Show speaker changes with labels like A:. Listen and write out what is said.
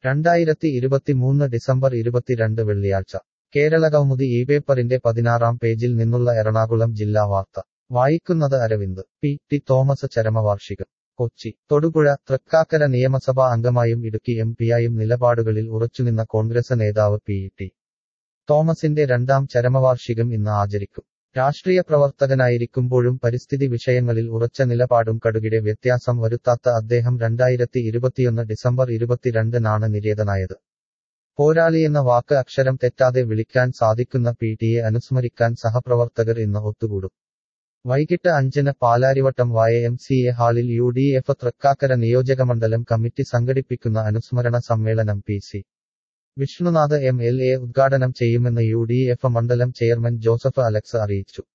A: രണ്ടായിരത്തി ഇരുപത്തിമൂന്ന് ഡിസംബർ ഇരുപത്തിരണ്ട് വെള്ളിയാഴ്ച കേരളകൗമുദി ഈ പേപ്പറിന്റെ പതിനാറാം പേജിൽ നിന്നുള്ള എറണാകുളം ജില്ലാ വാർത്ത വായിക്കുന്നത് അരവിന്ദ് പി ടി തോമസ് ചരമവാർഷികം കൊച്ചി തൊടുപുഴ തൃക്കാക്കര നിയമസഭാ അംഗമായും ഇടുക്കി എം പിയായും നിലപാടുകളിൽ ഉറച്ചുനിന്ന കോൺഗ്രസ് നേതാവ് പി ടി തോമസിന്റെ രണ്ടാം ചരമവാർഷികം ഇന്ന് ആചരിക്കും രാഷ്ട്രീയ പ്രവർത്തകനായിരിക്കുമ്പോഴും പരിസ്ഥിതി വിഷയങ്ങളിൽ ഉറച്ച നിലപാടും കടുകിടെ വ്യത്യാസം വരുത്താത്ത അദ്ദേഹം രണ്ടായിരത്തി ഇരുപത്തിയൊന്ന് ഡിസംബർ ഇരുപത്തിരണ്ടിനാണ് നിര്യാതനായത് പോരാളിയെന്ന വാക്ക് അക്ഷരം തെറ്റാതെ വിളിക്കാൻ സാധിക്കുന്ന പി ടിയെ അനുസ്മരിക്കാൻ സഹപ്രവർത്തകർ ഇന്ന് ഒത്തുകൂടും വൈകിട്ട് അഞ്ചിന് Palarivattom Y M C A ഹാളിൽ യു ഡി എഫ് തൃക്കാക്കര നിയോജകമണ്ഡലം കമ്മിറ്റി സംഘടിപ്പിക്കുന്ന അനുസ്മരണ സമ്മേളനം P C Vishnunath M L A ഉദ്ഘാടനം ചെയ്യുമെന്ന് യു ഡി എഫ് മണ്ഡലം ചെയർമാൻ ജോസഫ് അലക്സ് അറിയിച്ചു